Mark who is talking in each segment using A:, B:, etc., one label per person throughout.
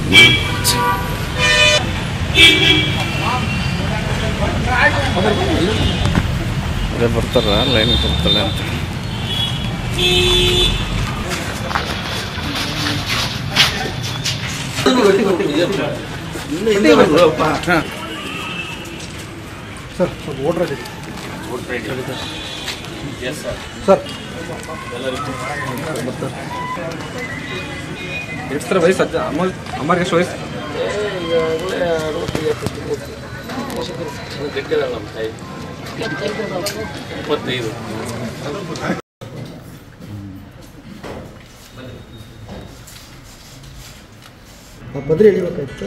A: ಅದೇ ಬರ್ತಾರ ಲೈನ್ ಬರ್ತಾಳೆ ಅಂತ ಹಾಂ
B: ಸರ್ ಸ್ವಲ್ಪ ವೋಟ್ರ್ ಐಡಿ ಸರ್
C: ಎಷ್ಟು ಸರ್ ವಯಸ್ಸು ಅಜ್ಜ ಅಮ್ಮ ಅಮ್ಮರಿಗೆ ಎಷ್ಟು ವಯಸ್ಸು
B: ಬದ್ರಿ ಎಳಿಬೇಕಾಯ್ತು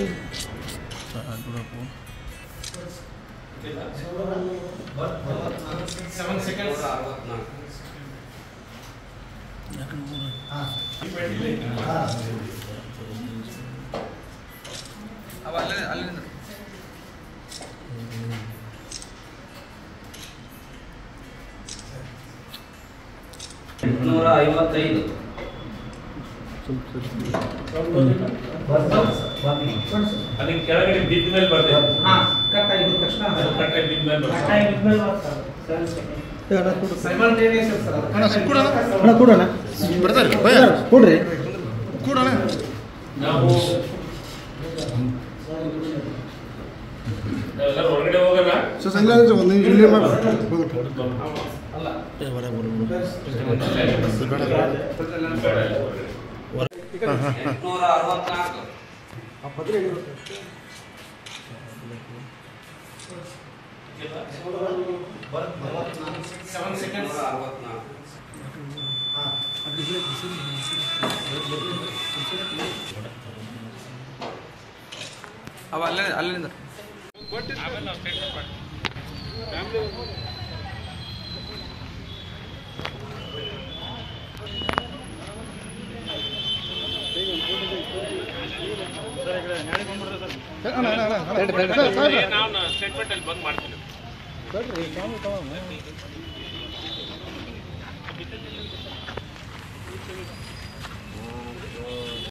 D: ನೂರ ಐವತ್ತೈದು
E: ಅದಕ್ಕೆ ಕೆಳಗಡೆ ಬಿದ್ದ ಮೇಲೆ ಬರ್ತದೆ
D: ಕಟ್ ಆಗಿದ ತಕ್ಷಣ
E: ಅದು ಕಟ್ಟಾಗಿ ಬಿದ್ದ ಮೇಲೆ ಬರ್ತದೆ
B: ಅಣ್ಣ ಕೊಡು
D: ಕೊಡೋಣ
B: ಅಣ್ಣ ಕೊಡೋಣ ಕೊಡ್ರಿ
E: ನಾವು ನಾವೆಲ್ಲರೂ ಹೊರಗಡೆ ಹೋಗಲ್ಲ
D: ಎಂಟುನೂರ ಅರವತ್ನಾಲ್ಕು ಎಂಟುನೂರ ಅರವತ್ನಾಲ್ಕು
C: ಅವ ಅಲ್ಲೇ ಅಲ್ಲಿಂದ
E: ನಾವು ಸ್ಟೇಟ್ಮೆಂಟ್ ಅಲ್ಲಿ ಬಂದ್ ಮಾಡ್ತೀವಿ